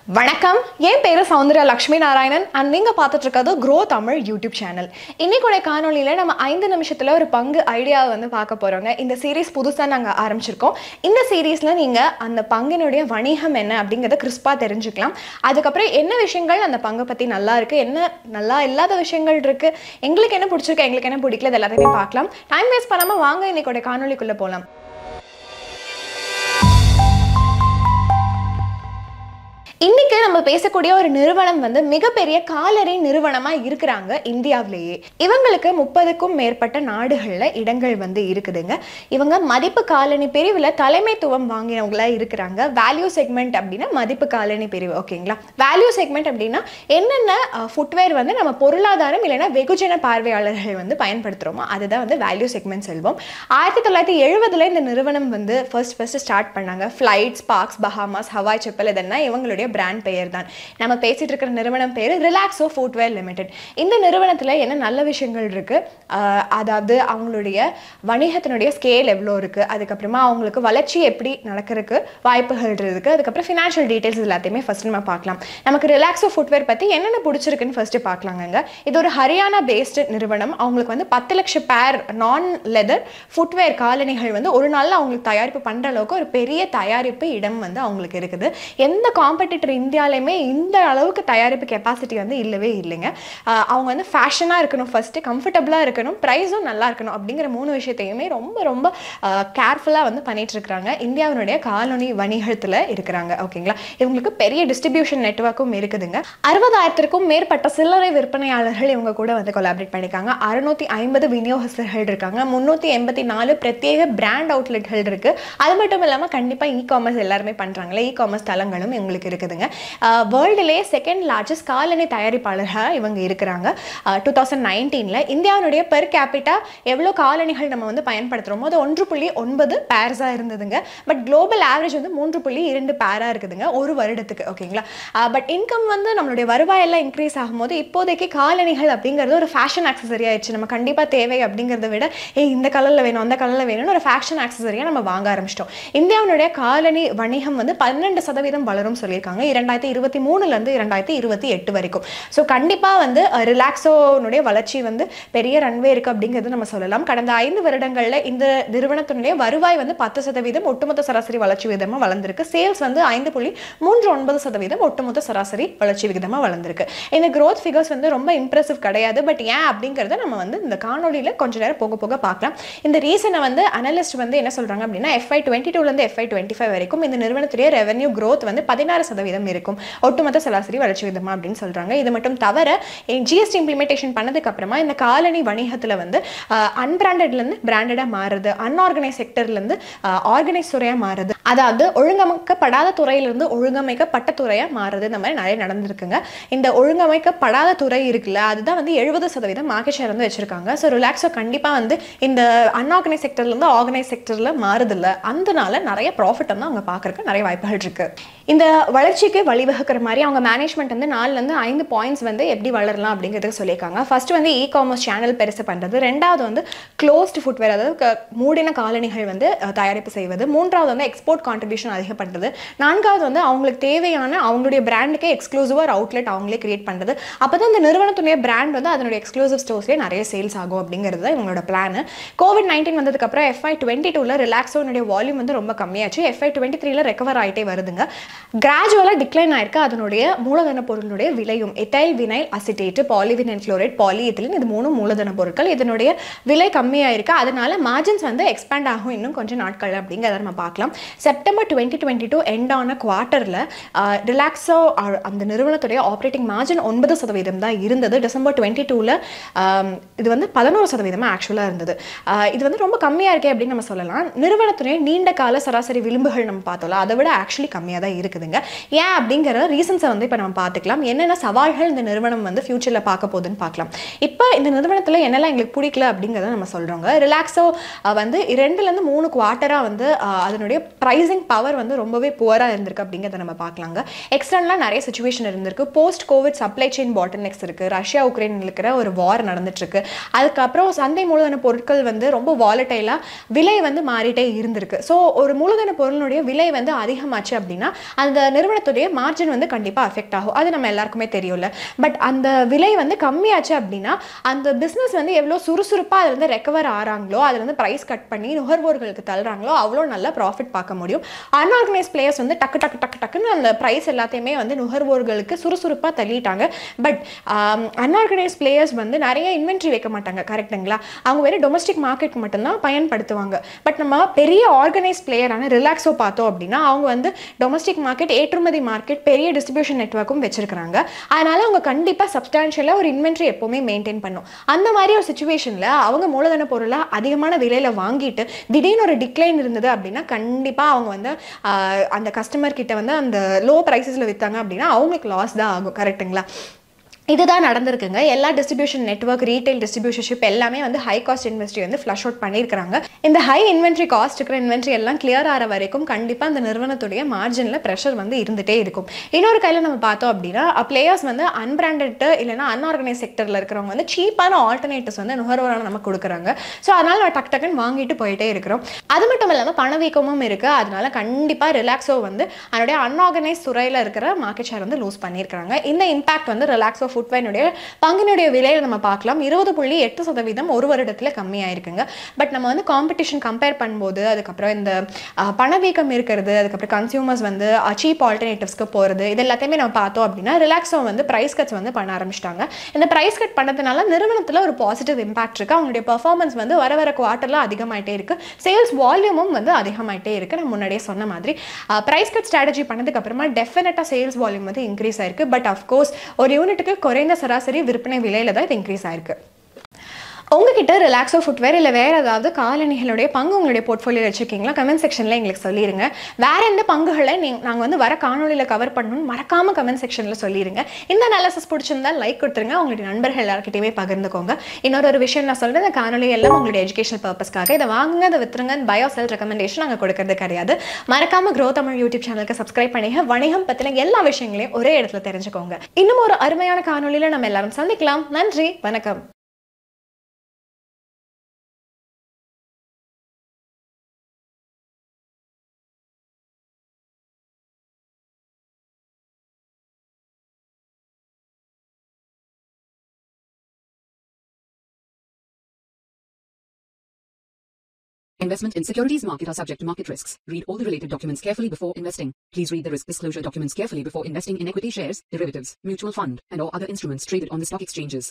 வணக்கம் என் பேரு சௌந்தர்யா லக்ஷ்மி நாராயணன் அண்ட் நீங்க பார்த்துட்டு இருக்கிறது க்ரோ தமிழ் யூடியூப் சேனல் இன்னைக்குடைய காணொலியில நம்ம ஐந்து நிமிஷத்துல ஒரு பங்கு ஐடியாவை வந்து பார்க்க போறோங்க இந்த சீரீஸ் புதுசா நாங்க ஆரம்பிச்சிருக்கோம் இந்த சீரீஸ்ல நீங்க அந்த பங்கினுடைய வணிகம் என்ன அப்படிங்கறத கிறிஸ்பா தெரிஞ்சுக்கலாம் அதுக்கப்புறம் என்ன விஷயங்கள் அந்த பங்கை பத்தி நல்லா இருக்கு என்ன நல்லா இல்லாத விஷயங்கள் இருக்கு எங்களுக்கு என்ன பிடிச்சிருக்கு எங்களுக்கு என்ன பிடிக்கல இது எல்லாத்தையுமே பார்க்கலாம் டைம் வேஸ்ட் பண்ணாம வாங்க இன்னைக்குடைய காணொலிக்குள்ள போலாம் இன்னைக்கு நம்ம பேசக்கூடிய ஒரு நிறுவனம் வந்து மிகப்பெரிய காலறை நிறுவனமா இருக்கிறாங்க இந்தியாவிலேயே இவங்களுக்கு முப்பதுக்கும் மேற்பட்ட நாடுகள்ல இடங்கள் வந்து இருக்குதுங்க இவங்க மதிப்பு காலனி பிரிவுல தலைமைத்துவம் வாங்கினவங்களா இருக்கிறாங்க வேல்யூ செக்மெண்ட் அப்படின்னா மதிப்பு காலனி பிரிவு ஓகேங்களா வேல்யூ செக்மெண்ட் அப்படின்னா என்னென்ன ஃபுட்வேர் வந்து நம்ம பொருளாதாரம் இல்லைன்னா வெகுஜன பார்வையாளர்கள் வந்து பயன்படுத்துறோமோ அதுதான் வந்து வேல்யூ செக்மெண்ட் செல்வோம் ஆயிரத்தி தொள்ளாயிரத்தி எழுபதுல இந்த நிறுவனம் வந்து ஃபர்ஸ்ட் ஃபர்ஸ்ட் ஸ்டார்ட் பண்ணாங்க Flite Sparx Bahamas Hawaii chappal இதெல்லாம் இவங்களுடைய பிராண்ட் பெயர் தான் நம்ம பேசிட்டு இருக்கிற நிறுவனம் பேர் ரிலாக்ஸோ ஃபுட்வேர் லிமிடெட் இந்த நிறுவனத்தில் என்ன நல்ல விஷயங்கள் இருக்கு ஆஹ் அதாவது அவங்களுடைய வணிகத்தினுடைய ஸ்கேல் எவ்வளோ இருக்கு அதுக்கப்புறமா அவங்களுக்கு வளர்ச்சி எப்படி நடக்கிறதுக்கு வாய்ப்புகள் இருக்கு அதுக்கப்புறம் ஃபினான்ஷியல் டீடைல்ஸ் எல்லாத்தையுமே ஃபர்ஸ்ட் நம்ம பார்க்கலாம் நமக்கு ரிலாக்ஸோ ஃபுட்வேர் பற்றி என்னென்ன பிடிச்சிருக்குன்னு ஃபர்ஸ்ட் பார்க்கலாங்க இது ஒரு ஹரியானா பேஸ்டு நிறுவனம் அவங்களுக்கு வந்து பத்து லட்சம் பேர் நான் லெதர் ஃபுட்வேர் காலணிகள் வந்து ஒரு நாளில் அவங்களுக்கு தயாரிப்பு பண்ணுற அளவுக்கு ஒரு பெரிய தயாரிப்பு இடம் வந்து அவங்களுக்கு இருக்குது எந்த காம்படிட்டர் இந்தியாலையுமே இந்த அளவுக்கு தயாரிப்பு கெப்பாசிட்டி வந்து இல்லவே இல்லைங்க ஆஹ் அவங்க வந்து ஃபேஷனாக இருக்கணும் ஃபஸ்ட்டு கம்ஃபர்டபுளாக இருக்கணும் ப்ரைஸும் நல்லா இருக்கணும் அப்படிங்கிற மூணு விஷயத்தையுமே ரொம்ப ரொம்ப கேர்ஃபுல்லாக வந்து பண்ணிட்டு இருக்கிறாங்க இந்தியாவினுடைய காலனி வணிகத்தில் இருக்கிறாங்க ஓகேங்களா இவங்களுக்கு பெரிய டிஸ்ட்ரிபியூஷன் நெட்ஒர்க்கும் இருக்குதுங்க அறுபதாயிரத்திற்கும் மேற்பட்ட சில்லறை விற்பனையாளர்கள் இவங்க கூட வந்து கொலாபரேட் பண்ணியிருக்காங்க அறுநூத்தி ஐம்பது விநியோகஸ்தர்கள் இருக்காங்க முந்நூற்றி எண்பத்தி நாலு பிரத்யேக பிராண்ட் அவுட்லெட்கள் இருக்கு அது மட்டும் இல்லாமல் கண்டிப்பாக இ காமர்ஸ் எல்லாருமே பண்ணுறாங்களே இ காமர்ஸ் தளங்களும் இவங்களுக்கு இருக்குதுங்க வேர்ல்டுலேயே செகண்ட் லார்ஜஸ்ட் காலனி தயாரிப்பாளராக இவங்க இருக்கிறாங்க டூ தௌசண்ட் நைன்டீனில் இந்தியாவுடைய பெர் கேபிட்டா எவ்வளோ காலணிகள் நம்ம வந்து பயன்படுத்துகிறோமோ அது ஒன்று புள்ளி ஒன்பது பேர்ஸாக இருந்ததுங்க பட் குளோபல் ஆவரேஜ் வந்து மூன்று புள்ளி இரண்டு பேராக இருக்குதுங்க ஒரு வருடத்துக்கு ஓகேங்களா பட் இன்கம் வந்து நம்மளுடைய வருவாயெல்லாம் இன்க்ரீஸ் ஆகும்போது இப்போதைக்கு காலணிகள் அப்படிங்கிறது ஒரு ஃபேஷன் ஆக்சசரி ஆயிடுச்சு நம்ம கண்டிப்பாக தேவை அப்படிங்கிறத விட ஏ இந்த கலரில் வேணும் அந்த கலரில் வேணும்னு ஒரு ஃபேஷன் ஆக்சசரியாக நம்ம வாங்க ஆரம்பிச்சிட்டோம் இந்தியாவுடைய காலனி வணிகம் வந்து பன்னெண்டு சதவீதம் வளரும் சொல்லியிருக்காங்க இரண்டாயிரத்தி இருபத்தி மூணுலேருந்து இரண்டாயிரத்தி இருபத்தி எட்டு வரைக்கும் ஸோ கண்டிப்பாக வந்து ரிலாக்ஸோனுடைய வளர்ச்சி வந்து பெரிய ரன்வே இருக்குது அப்படிங்கிறது நம்ம சொல்லலாம் கடந்த ஐந்து வருடங்களில் இந்த நிறுவனத்தினுடைய வருவாய் வந்து பத்து சதவீதம் ஒட்டுமொத்த சராசரி வளர்ச்சி விகிதமாக வளர்ந்துருக்கு சேல்ஸ் வந்து ஐந்து புள்ளி மூன்று ஒன்பது சதவீதம் ஒட்டுமொத்த சராசரி வளர்ச்சி விகிதமாக வளர்ந்துருக்கு இந்த growth ஃபிகர்ஸ் வந்து ரொம்ப இம்ப்ரெசிவ் கிடையாது பட் ஏன் அப்படிங்கிறத நம்ம வந்து இந்த காணொலியில் கொஞ்ச நேரம் போக போக பார்க்கலாம் இந்த ரீசனை வந்து அனலிஸ்ட் வந்து என்ன சொல்கிறாங்க அப்படின்னா எஃப்ஐ டுவெண்ட்டி டூலேருந்து எஃப்ஐ டுவெண்ட்டி ஃபைவ் வரைக்கும் இந்த நிறுவனத்துடைய ரெவன்யூ growth வந்து பதினாறு சதவீதம் இருக்கும் ஒட்டுமொத்த சராசரி வளர்ச்சி விதமா அப்படின்னு சொல்றாங்க இது மட்டும் தவிர ஜிஎஸ்டி இம்ப்ளிமெண்டேஷன் பண்ணதுக்கு அப்புறமா இந்த காலனி வணிகத்துல வந்து அன்பிராண்டட்ல இருந்து பிராண்டடா மாறுது அன்ஆர்கனைஸ் செக்டர்ல இருந்து ஆர்கனைஸ் துறையா மாறுது அதாவது ஒழுங்கமைக்கப்படாத துறையிலிருந்து ஒழுங்கமைக்கப்பட்ட துறையா மாறுது இந்த மாதிரி நிறைய நடந்திருக்குங்க இந்த ஒழுங்கமைக்கப்படாத துறை இருக்குல்ல அதுதான் வந்து எழுபது சதவீதம் மார்க்கெட் ஷேர் வந்து வச்சிருக்காங்க ஸோ ரிலாக்ஸோ கண்டிப்பா வந்து இந்த அன்ஆர்கனைஸ் செக்டர்ல இருந்து ஆர்கனைஸ் செக்டர்ல மாறுதில்ல அதனால நிறைய ப்ராஃபிட் வந்து அவங்க பார்க்கறதுக்கு நிறைய வாய்ப்புகள் இருக்கு இந்த வளர்ச்சிக்கு வழிவகுக்கிற மாதிரி அவங்க மேனேஜ்மெண்ட் வந்து நாலுலேருந்து ஐந்து பாயிண்ட்ஸ் வந்து எப்படி வளரலாம் அப்படிங்கிறதுக்கு சொல்லியிருக்காங்க ஃபர்ஸ்ட் வந்து இ காமர்ஸ் சேனல் பெருசு பண்ணுறது ரெண்டாவது வந்து க்ளோஸ்டு ஃபுட்வேர் அதாவது க- மூடின காலணிகள் வந்து அஹ், தயாரிப்பு செய்வது மூன்றாவது வந்து எக்ஸ்போர்ட் கான்ட்ரிபியூஷன் அதிகம் பண்ணுறது நான்காவது வந்து அவங்களுக்கு தேவையான அவங்களுடைய பிராண்டுக்கே எக்ஸ்க்ளூசிவாக அவுட்லெட் அவங்களே கிரியேட் பண்ணுறது அப்போ தான் இந்த நிறுவனத்துடைய பிராண்ட் வந்து அதனுடைய எக்ஸ்க்ளூசிவ் ஸ்டோர்ஸ்லேயே நிறைய சேல்ஸ் ஆகும் அப்படிங்கிறது தான் இவங்களோட பிளான் கோவிட் நைன்டீன் வந்ததுக்கப்புறம் எஃப்ஐ டுவெண்ட்டி டூவில் ரிலாக்ஸோனுடைய வால்யூம் வந்து ரொம்ப கம்மியாச்சு எஃப்ஐ டுவெண்ட்டி த்ரீல ரெக்கவர் ஆகிட்டே வருதுங்க கிராஜுவலாக டிக்ளைன் ஆயிருக்கு அதனுடைய மூலதன பொருளுடைய விலையும் ethyl vinyl acetate polyvinyl chloride polyethylene இது மூணு மூலதன பொருட்கள் இதனுடைய விலை கம்மியாயிருக்கு அதனால மார்ஜின்ஸ் வந்து எக்ஸ்பேண்ட் ஆகும் இன்னும் கொஞ்சம் நாட்கள் அப்படிங்கிறத நம்ம பார்க்கலாம் September twenty twenty two end ஆன குவார்ட்டரில் ரிலாக்ஸோ அந்த நிறுவனத்துடைய ஆப்ரேட்டிங் மார்ஜின் ஒன்பது சதவீதம் தான் இருந்தது டிசம்பர் டுவெண்ட்டி டூவில் இது வந்து பதினோரு சதவீதமாக ஆக்சுவலாக இருந்தது ஆஹ் இது வந்து ரொம்ப கம்மியாக இருக்கே அப்படின்னு நம்ம சொல்லலாம் நிறுவனத்துடைய நீண்ட கால சராசரி விளிம்புகள் நம்ம பார்த்தோம்ல அதை விட ஆக்சுவலி கம்மியாக தான் இருக்குதுங்க ஏன் அப்படிங்கிற ரீசன்ஸை வந்து இப்போ நம்ம பார்த்துக்கலாம் என்னென்ன சவால்கள் இந்த நிறுவனம் வந்து ஃபியூச்சரில் பார்க்க போகுதுன்னு பார்க்கலாம் இப்போ இந்த நிறுவனத்தில் என்னெல்லாம் எங்களுக்கு பிடிக்கல அப்படிங்கிறத நம்ம சொல்கிறோங்க ரிலாக்ஸோ வந்து இரண்டுலேருந்து மூணு குவார்ட்டராக வந்து ஆஹ் அதனுடைய ப்ரைஸ் ப்ரைசிங் பவர் வந்து ரொம்பவே புவராக இருந்திருக்கு அப்படிங்கிறத நம்ம பார்க்கலாங்க எக்ஸ்டர்னலாக நிறைய சுச்சுவேஷன் இருந்திருக்கு post COVID supply chain bottlenecks இருக்குது ரஷ்யா உக்ரைன் இருக்கிற ஒரு வார் நடந்துட்டுருக்கு அதுக்கப்புறம் சந்தை மூலதன பொருட்கள் வந்து ரொம்ப வாலட்டைலாக விலை வந்து மாறிட்டே இருந்திருக்கு ஸோ ஒரு மூலதன பொருளுடைய விலை வந்து அதிகமாச்சு அப்படின்னா அந்த நிறுவனத்துடைய மார்ஜின் வந்து கண்டிப்பாக அஃபெக்ட் ஆகும் அது நம்ம எல்லாருக்குமே தெரியும்ல பட் அந்த விலை வந்து கம்மியாச்சு அப்படின்னா அந்த பிஸ்னஸ் வந்து எவ்வளோ சுறுசுறுப்பாக அது வந்து ரெக்கவர் ஆகிறாங்களோ அதில் வந்து ப்ரைஸ் கட் பண்ணி நுகர்வோர்களுக்கு தள்ளுறாங்களோ அவ்வளோ நல்ல ப்ராஃபிட் பார்க்க முடியும் அன்ஆர்கனைஸ் பிளேயர்ஸ் வந்து டக்கு டக்கு டக்கு டக்குன்னு அந்த ப்ரைஸ் எல்லாத்தையுமே வந்து நுகர்வோர்களுக்கு சுறுசுறுப்பாக தள்ளிட்டாங்க பட் அன்ஆர்கனைஸ் பிளேயர்ஸ் வந்து நிறைய இன்வென்ட்ரி வைக்க மாட்டாங்க கரெக்டுங்களா அவங்க வெறும் டொமஸ்டிக் மார்க்கெட் மட்டும்தான் பயன்படுத்துவாங்க பட் நம்ம பெரிய ஆர்கனைஸ் பிளேயரான ரிலாக்ஸோ பார்த்தோம் அப்படின்னா அவங்க வந்து டொமஸ்டிக் மார்க்கெட் ஏற்றுமதி மார்க்கெட் பெரிய டிஸ்ட்ரிபியூஷன் நெட்ஒர்க்கும் வச்சிருக்காங்க அதனால அவங்க கண்டிப்பாக சப்ஸ்டான்ஷியலாக ஒரு இன்வென்ட்ரி எப்போவுமே மெயின்டைன் பண்ணும் அந்த மாதிரி ஒரு சுச்சுவேஷனில் அவங்க மூலதன பொருளை அதிகமான விலையில் வாங்கிட்டு திடீர்னு ஒரு டிக்ளைன் இருந்தது அப்படின்னா கண்டிப்பாக அவங்க வந்து ஆஹ், அந்த கஸ்டமர் கிட்ட வந்து அந்த லோ ப்ரைஸஸில் விற்றாங்க அப்படின்னா அவங்களுக்கு லாஸ் தான் ஆகும் கரெக்ட்டுங்களா இதுதான் நடந்திருக்குங்க எல்லா டிஸ்ட்ரிபியூஷன் நெட்வொர்க் ரீட்டைல் டிஸ்ட்ரிபியூஷன்ஷிப் எல்லாமே வந்து ஹை காஸ்ட் இன்வெஸ்ட்ரி வந்து ஃப்ளஷ் அவுட் பண்ணியிருக்காங்க இந்த ஹை இன்வென்ட்ரி காஸ்ட் இருக்கிற இன்வென்ட்ரி எல்லாம் கிளியர் ஆகிற வரைக்கும் கண்டிப்பாக அந்த நிறுவனத்துடைய மார்ஜினில் ப்ரெஷர் வந்து இருந்துகிட்டே இருக்கும் இன்னொரு கையில் நம்ம பார்த்தோம் அப்படின்னா பிளேயர்ஸ் வந்து அன்பிராண்டட் இல்லைனா அன்ஆர்கனைஸ் செக்டரில் இருக்கிறவங்க வந்து சீப்பான ஆல்டர்னேட்டிவ்ஸ் வந்து நுகர்வோராக நமக்கு கொடுக்குறாங்க ஸோ அதனால் நம்ம டக் டக்குன்னு வாங்கிட்டு போயிட்டே இருக்கிறோம் அது மட்டும் இல்லாமல் பணவீக்கமும் இருக்குது அதனால கண்டிப்பாக ரிலாக்ஸோ வந்து அதனுடைய அன்ஆர்கனைஸ் துறையில் இருக்கிற மார்க்கெட் ஷேர் வந்து லூஸ் பண்ணியிருக்காங்க இந்த இம்பாக்ட் வந்து ரிலாக்ஸோ ஃபுட்வேனுடைய பங்கினுடைய விலையை நம்ம பார்க்கலாம் இருபது புள்ளி எட்டு சதவீதம் ஒரு வருடத்தில் கம்மியாயிருக்குங்க பட் நம்ம வந்து காம்படிஷன் கம்பேர் பண்ணும்போது அதுக்கப்புறம் இந்த அஹ், பணவீக்கம் இருக்கிறது அதுக்கப்புறம் கன்சியூமர்ஸ் வந்து சீப் ஆல்டர்னேட்டிவ்ஸ்க்கு போகிறது இது எல்லாத்தையுமே நம்ம பார்த்தோம் அப்படின்னா ரிலாக்ஸோ வந்து ப்ரைஸ் கட்ஸ் வந்து பண்ண ஆரம்பிச்சிட்டாங்க இந்த ப்ரைஸ் கட் பண்ணதுனால நிறுவனத்தில் ஒரு பாசிட்டிவ் இம்பாக்ட் இருக்குது அவங்களுடைய பெர்ஃபார்மன்ஸ் வந்து வர வர குவார்ட்டரில் அதிகமாயிட்டே இருக்குது சேல்ஸ் வால்யூமும் வந்து அதிகமாயிட்டே இருக்குது நான் முன்னாடியே சொன்ன மாதிரி ப்ரைஸ் கட் ஸ்ட்ராட்டஜி பண்ணதுக்கு அப்புறமா டெஃபினட்டாக சேல்ஸ் வால்யூம் வந்து இன்க்ரீஸ் ஆயிருக்கு பட் அஃப்கோர்ஸ் ஒரு யூனிட்டுக்கு குறைந்த சராசரி விற்பனை விலையில தான் இது இன்க்ரீஸ் ஆயிருக்கு உங்ககிட்ட ரிலாக்ஸோ ஃபுட்வேர் இல்லை வேறு ஏதாவது காலணிகளுடைய பங்கு உங்களுடைய போர்ட்ஃபோலியோ வச்சுருக்கீங்களா கமெண்ட் செக்ஷனில் எங்களுக்கு சொல்லிடுங்க வேற எந்த பங்குகளை நீங்கள் நாங்கள் வந்து வர காணொலியில் கவர் பண்ணணும்னு மறக்காம கமெண்ட் செக்ஷனில் சொல்லிடுங்க இந்த அனாலிசிஸ் பிடிச்சிருந்தா லைக் கொடுத்துருங்க உங்களுடைய நண்பர்கள் எல்லாருக்கிட்டையுமே பகிர்ந்துக்கோங்க இன்னொரு ஒரு விஷயம் நான் சொல்கிறேன் இந்த காணொலி எல்லாம் உங்களுடைய எஜுகேஷன் பர்பஸ்க்காக இதை வாங்குங்க அதை வித்துருங்க பயோ செல் ரெக்கமெண்டேஷன் நாங்கள் கொடுக்கறது கிடையாது மறக்காம க்ரோ தமிழ் யூடியூப் சேனலுக்கு சப்ஸ்கிரைப் பண்ணிங்க வணிகம் பற்றின எல்லா விஷயங்களையும் ஒரே இடத்துல தெரிஞ்சுக்கோங்க இன்னும் ஒரு அருமையான காணொலியில் நம்ம எல்லாரும் சந்திக்கலாம் நன்றி வணக்கம் Investment in securities market are subject to market risks. Read all the related documents carefully before investing. Please read the risk disclosure documents carefully before investing in equity shares, derivatives, mutual fund, and or other instruments traded on the stock exchanges.